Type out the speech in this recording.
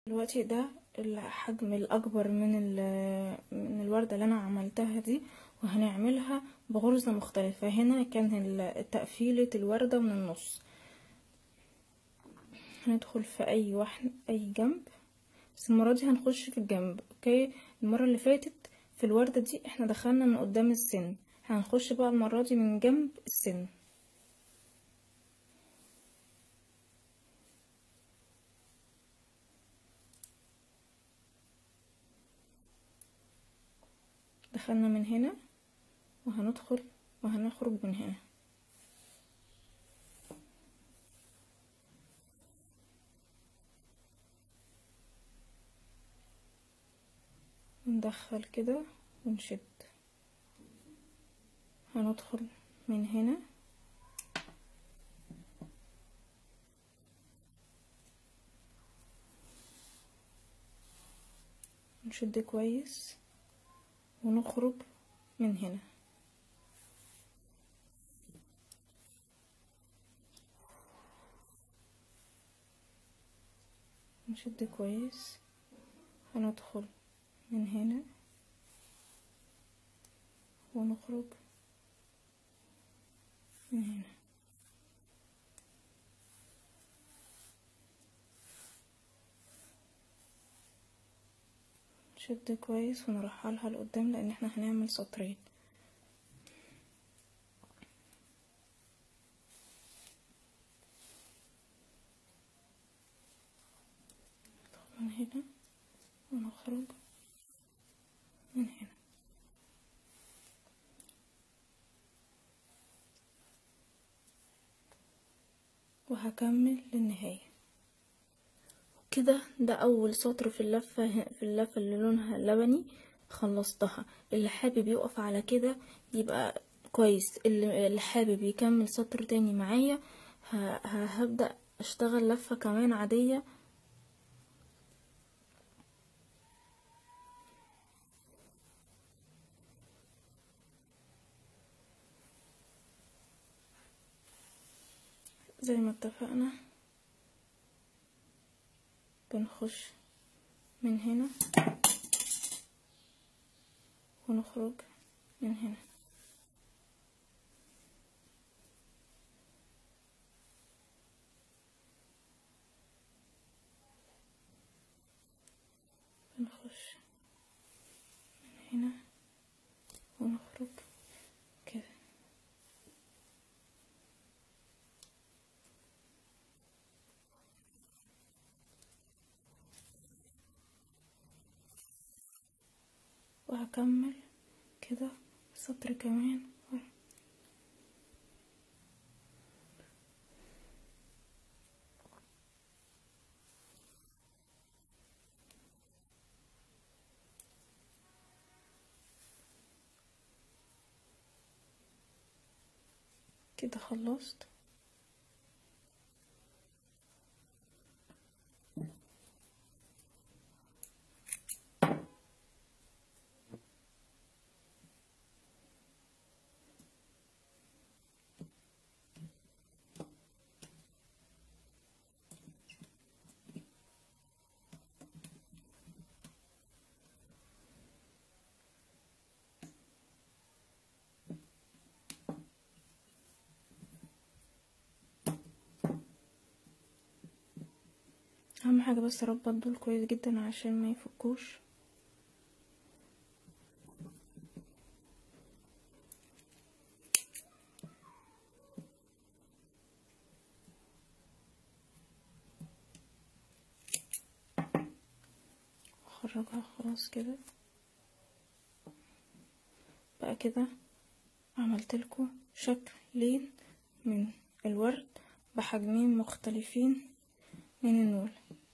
دلوقتي ده الحجم الاكبر من من الوردة اللي انا عملتها دي وهنعملها بغرزة مختلفة هنا كان تقفيلة الوردة من النص هندخل في اي واحد اي جنب بس المرة دي هنخش في الجنب اوكي المرة اللي فاتت في الوردة دي احنا دخلنا من قدام السن هنخش بقى المرة دي من جنب السن دخلنا من هنا وهندخل وهنخرج من هنا ندخل كده ونشد هندخل من هنا نشد كويس ونخرج من هنا نشد كويس هندخل من هنا ونخرج من هنا نشد كويس ونرحلها لقدام لان احنا هنعمل سطرين من هنا ونخرج من هنا وهكمل للنهاية كده ده اول سطر في اللفة في اللفة اللي لونها لبني خلصتها اللي حابب يقف على كده يبقى كويس اللي حابب يكمل سطر تاني معايا هبدأ اشتغل لفة كمان عادية زي ما اتفقنا بنخش من هنا ونخرج من هنا بنخش من هنا ونخرج كده وهكمل كده سطر كمان كده خلصت اهم حاجه بس اربط دول كويس جدا عشان ما يفكوش اخرجها خلاص كده بقى كده عملت لكم شكلين من الورد بحجمين مختلفين من النول